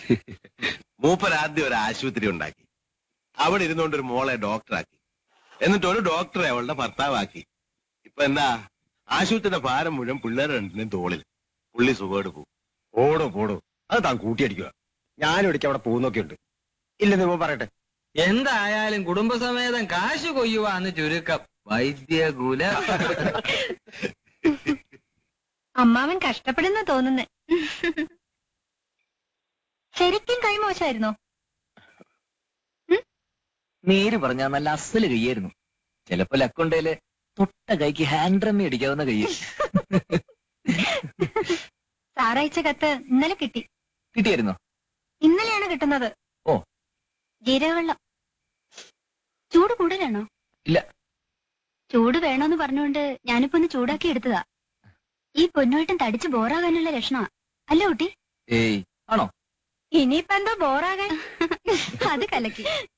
മൂപ്പർ ആദ്യം ഒരു ആശുപത്രി ഉണ്ടാക്കി അവിടെ ഇരുന്നുകൊണ്ട് ഒരു മോളെ ഡോക്ടറാക്കി എന്നിട്ട് ഒരു ഡോക്ടറെ അവളുടെ ഭർത്താവാക്കി ഇപ്പൊ എന്താ ആശുപത്രിയുടെ ഭാരം മുഴുവൻ പിള്ളേർ രണ്ടിനും തോളിൽ പുള്ളി സുഖമായിട്ട് പോകും പോടോ പോടോ അത് താൻ കൂട്ടിയടിക്കുക ഞാനും ഇടയ്ക്ക് അവിടെ പോകുന്നൊക്കെ ഉണ്ട് ഇല്ലെന്ന് ഇവൻ പറയട്ടെ എന്തായാലും കുടുംബസമേതം കാശ് കൊയ്യുവാന്ന് ചുരുക്കം വൈദ്യകുല അമ്മാവൻ കഷ്ടപ്പെടുന്ന തോന്നുന്നു ശരിക്കും കൈമോശമായിരുന്നോ നേര് പറഞ്ഞാ നല്ല അസല് കയ്യായിരുന്നു ചിലപ്പോ ലക്കൊണ്ടേല് തൊട്ട കൈക്ക് ഹാൻഡ് റമ്മി അടിക്കാവുന്ന കയ്യ് സാറയച്ച കത്ത് ഇന്നലെ കിട്ടി കിട്ടിയായിരുന്നോ ഇന്നലെയാണ് കിട്ടുന്നത് ഓ. ജീരകവെള്ളം ചൂട് കൂടുതലാണോ ഇല്ല. ചൂട് വേണോന്ന് പറഞ്ഞുകൊണ്ട് ഞാനിപ്പോ ഒന്ന് ചൂടാക്കി എടുത്തതാ ഈ പൊന്നുമായിട്ടും തടിച്ച് ബോറാകാനുള്ള ലക്ഷണമാ അല്ല കുട്ടി ഏയ് ആണോ ഇനിയിപ്പോ എന്തോ ബോറാകാൻ അത് കലക്കി